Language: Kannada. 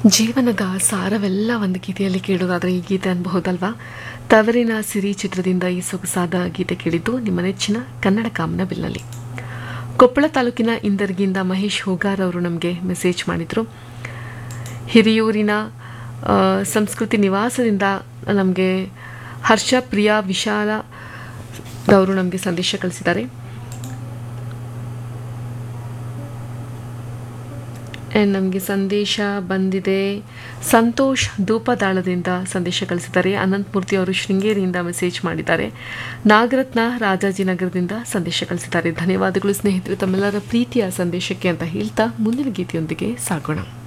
ಜೀವನದ ಸಾರವೆಲ್ಲ ಒಂದು ಗೀತೆಯಲ್ಲಿ ಕೇಳೋದಾದರೆ ಈ ಗೀತೆ ಅನ್ಬಹುದಲ್ವಾ ತವರಿನ ಸಿರಿ ಚಿತ್ರದಿಂದ ಈ ಸೊಗಸಾದ ಗೀತೆ ಕೇಳಿದ್ದು ನಿಮ್ಮ ನೆಚ್ಚಿನ ಕನ್ನಡ ಕಾಮನ ಬಿಲ್ನಲ್ಲಿ ಕೊಪ್ಪಳ ತಾಲೂಕಿನ ಇಂದರ್ಗಿಯಿಂದ ಮಹೇಶ್ ಹೋಗಾರ್ ಅವರು ನಮಗೆ ಮೆಸೇಜ್ ಮಾಡಿದರು ಹಿರಿಯೂರಿನ ಆ, ಸಂಸ್ಕೃತಿ ನಿವಾಸದಿಂದ ನಮಗೆ ಹರ್ಷ ಪ್ರಿಯಾ ವಿಶಾಲ ಅವರು ನಮಗೆ ಸಂದೇಶ ಕಳಿಸಿದ್ದಾರೆ ನಮಗೆ ಸಂದೇಶ ಬಂದಿದೆ ಸಂತೋಷ್ ಧೂಪದಾಳದಿಂದ ಸಂದೇಶ ಕಳಿಸಿದ್ದಾರೆ ಅನಂತಮೂರ್ತಿ ಅವರು ಶೃಂಗೇರಿಯಿಂದ ಮೆಸೇಜ್ ಮಾಡಿದ್ದಾರೆ ನಾಗರತ್ನ ರಾಜಾಜಿನಗರದಿಂದ ಸಂದೇಶ ಕಳಿಸಿದ್ದಾರೆ ಧನ್ಯವಾದಗಳು ಸ್ನೇಹಿತರು ತಮ್ಮೆಲ್ಲರ ಪ್ರೀತಿಯ ಸಂದೇಶಕ್ಕೆ ಅಂತ ಹೇಳ್ತಾ ಮುಂದಿನ ಗೀತೆಯೊಂದಿಗೆ ಸಾಗೋಣ